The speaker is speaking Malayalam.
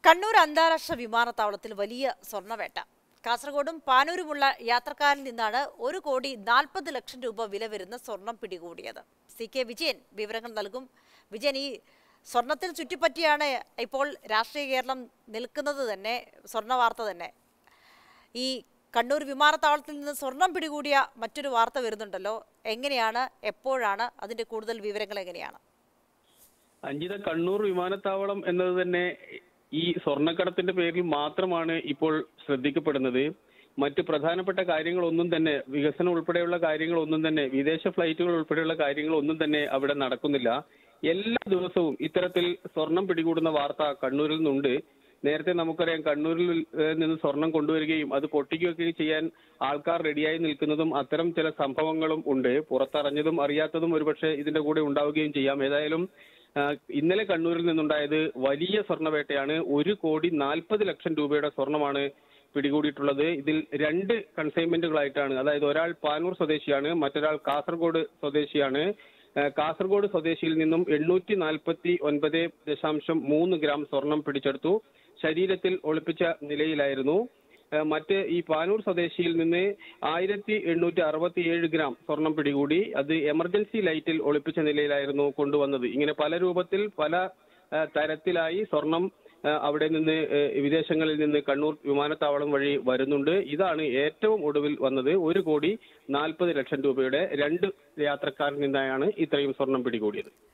കണ്ണൂർ അന്താരാഷ്ട്ര വിമാനത്താവളത്തിൽ വലിയ സ്വർണ്ണവേട്ട കാസർഗോഡും പാനൂരുമുള്ള യാത്രക്കാരിൽ നിന്നാണ് ഒരു കോടി നാൽപ്പത് ലക്ഷം രൂപ വില വരുന്ന സ്വർണം പിടികൂടിയത് സി കെ വിജയൻ വിവരങ്ങൾ നൽകും വിജയൻ ഈ സ്വർണത്തിന് ചുറ്റിപ്പറ്റിയാണ് ഇപ്പോൾ രാഷ്ട്രീയ കേരളം നിൽക്കുന്നത് തന്നെ സ്വർണ്ണ വാർത്ത തന്നെ ഈ കണ്ണൂർ വിമാനത്താവളത്തിൽ നിന്ന് സ്വർണം പിടികൂടിയ മറ്റൊരു വാർത്ത വരുന്നുണ്ടല്ലോ എങ്ങനെയാണ് എപ്പോഴാണ് അതിന്റെ കൂടുതൽ വിവരങ്ങൾ എങ്ങനെയാണ് അഞ്ജിത കണ്ണൂർ വിമാനത്താവളം എന്നത് തന്നെ ഈ സ്വർണ്ണക്കടത്തിന്റെ പേരിൽ മാത്രമാണ് ഇപ്പോൾ ശ്രദ്ധിക്കപ്പെടുന്നത് മറ്റ് പ്രധാനപ്പെട്ട കാര്യങ്ങളൊന്നും തന്നെ വികസനം ഉൾപ്പെടെയുള്ള കാര്യങ്ങളൊന്നും തന്നെ വിദേശ ഫ്ലൈറ്റുകൾ ഉൾപ്പെടെയുള്ള കാര്യങ്ങളൊന്നും തന്നെ അവിടെ നടക്കുന്നില്ല എല്ലാ ദിവസവും ഇത്തരത്തിൽ സ്വർണം പിടികൂടുന്ന വാർത്ത കണ്ണൂരിൽ നിന്നുണ്ട് നേരത്തെ നമുക്കറിയാം കണ്ണൂരിൽ ഏഹ്, നിന്ന് സ്വർണം കൊണ്ടുവരികയും അത് പൊട്ടിക്കുകയൊക്കെ ചെയ്യാൻ ആൾക്കാർ റെഡിയായി നിൽക്കുന്നതും അത്തരം ചില സംഭവങ്ങളും ഉണ്ട് പുറത്തറിഞ്ഞതും അറിയാത്തതും ഒരുപക്ഷെ ഇതിന്റെ കൂടെ ഉണ്ടാവുകയും ചെയ്യാം ഏതായാലും ആ, ഇന്നലെ കണ്ണൂരിൽ നിന്നുണ്ടായത് വലിയ സ്വർണ്ണവേട്ടയാണ് ഒരു കോടി നാൽപ്പത് ലക്ഷം രൂപയുടെ സ്വർണമാണ് പിടികൂടിയിട്ടുള്ളത് ഇതിൽ രണ്ട് കൺസൈൻമെന്റുകളായിട്ടാണ് അതായത് ഒരാൾ പാനൂർ സ്വദേശിയാണ് മറ്റൊരാൾ കാസർഗോഡ് സ്വദേശിയാണ് ആ, കാസർഗോഡ് സ്വദേശിയിൽ നിന്നും എണ്ണൂറ്റി നാൽപ്പത്തി ഒൻപത് ദശാംശം മൂന്ന് ഗ്രാം സ്വർണം പിടിച്ചെടുത്തു ശരീരത്തിൽ ഒളിപ്പിച്ച നിലയിലായിരുന്നു ഏഹ് മറ്റ് ഈ പാനൂർ സ്വദേശിയിൽ നിന്ന് ആയിരത്തി എണ്ണൂറ്റി അറുപത്തിയേഴ് ഗ്രാം സ്വർണം പിടികൂടി അത് എമർജൻസി ലൈറ്റിൽ ഒളിപ്പിച്ച നിലയിലായിരുന്നു കൊണ്ടുവന്നത് ഇങ്ങനെ പല രൂപത്തിൽ പല ഏഹ് തരത്തിലായി സ്വർണം ഏഹ് അവിടെ നിന്ന് ഏഹ് വിദേശങ്ങളിൽ നിന്ന് കണ്ണൂർ വിമാനത്താവളം വഴി വരുന്നുണ്ട് ഇതാണ് ഏറ്റവും ഒടുവിൽ വന്നത് ഒരു കോടി നാൽപ്പത് ലക്ഷം രൂപയുടെ രണ്ട് യാത്രക്കാരിൽ നിന്നാണ് ഇത്രയും സ്വർണം പിടികൂടിയത്